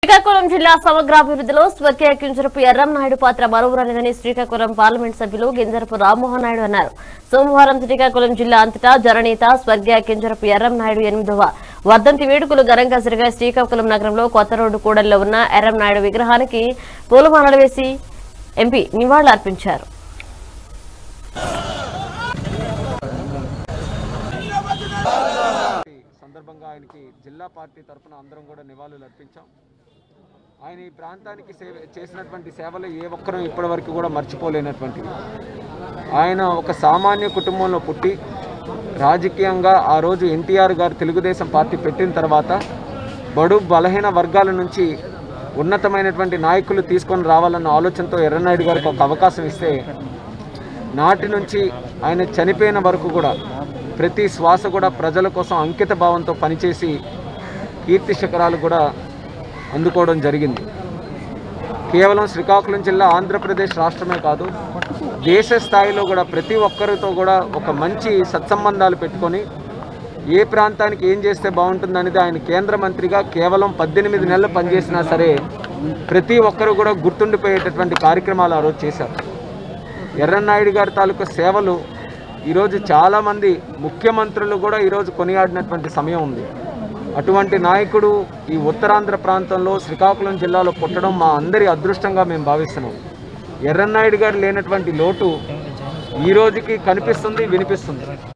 శ్రీకాకుళం జిల్లా సమగ్రాభివృద్ధిలో స్వర్గీయ కింజరపు ఎర్రంనాయుడు పాత్ర మరువురలేదని శ్రీకాకుళం పార్లమెంట్ సభ్యులు గింజరపు రామ్మోహన్ నాయుడు అన్నారు సోమవారం శ్రీకాకుళం జిల్లా అంతటా జననేత స్వర్గీయ కింజరపు ఎర్రంనాయుడు ఎనిమిదవ వర్ధంతి వేడుకలు ఘనంగా జరిగాయి శ్రీకాకుళం నగరంలో కొత్త రోడ్డు కూడలిలో ఉన్న ఎర్రంనాయుడు విగ్రహానికి పూలమాలలు వేసి ఎంపీ నివాళులర్పించారు సందర్భంగా ఆయనకి జిల్లా పార్టీ తరఫున అందరం కూడా నివాళులు అర్పించాం ఆయన ఈ ప్రాంతానికి సేవ చేసినటువంటి సేవలు ఏ ఒక్కరూ ఇప్పటివరకు కూడా మర్చిపోలేనటువంటివి ఆయన ఒక సామాన్య కుటుంబంలో పుట్టి రాజకీయంగా ఆ రోజు ఎన్టీఆర్ గారు తెలుగుదేశం పార్టీ పెట్టిన తర్వాత బడు బలహీన వర్గాల నుంచి ఉన్నతమైనటువంటి నాయకులు తీసుకొని రావాలన్న ఆలోచనతో ఎర్రనాయుడు గారికి ఒక అవకాశం ఇస్తే నాటి నుంచి ఆయన చనిపోయిన వరకు కూడా ప్రతి శ్వాస కూడా ప్రజల కోసం అంకిత భావంతో పనిచేసి కీర్తి శిఖరాలు కూడా అందుకోవడం జరిగింది కేవలం శ్రీకాకుళం జిల్లా ఆంధ్రప్రదేశ్ రాష్ట్రమే కాదు దేశ స్థాయిలో కూడా ప్రతి ఒక్కరితో కూడా ఒక మంచి సత్సంబంధాలు పెట్టుకొని ఏ ప్రాంతానికి ఏం చేస్తే బాగుంటుందనేది ఆయన కేంద్ర మంత్రిగా కేవలం పద్దెనిమిది నెలలు పనిచేసినా సరే ప్రతి ఒక్కరు కూడా గుర్తుండిపోయేటటువంటి కార్యక్రమాలు ఆ రోజు చేశారు ఎర్రన్నాయుడు గారి తాలూకు సేవలు ఈరోజు చాలామంది ముఖ్యమంత్రులు కూడా ఈరోజు కొనియాడినటువంటి సమయం ఉంది అటువంటి నాయకుడు ఈ ఉత్తరాంధ్ర ప్రాంతంలో శ్రీకాకుళం జిల్లాలో పుట్టడం మా అందరి అదృష్టంగా మేము భావిస్తున్నాం ఎర్రన్నాయుడు గారు లేనటువంటి లోటు ఈ రోజుకి కనిపిస్తుంది వినిపిస్తుంది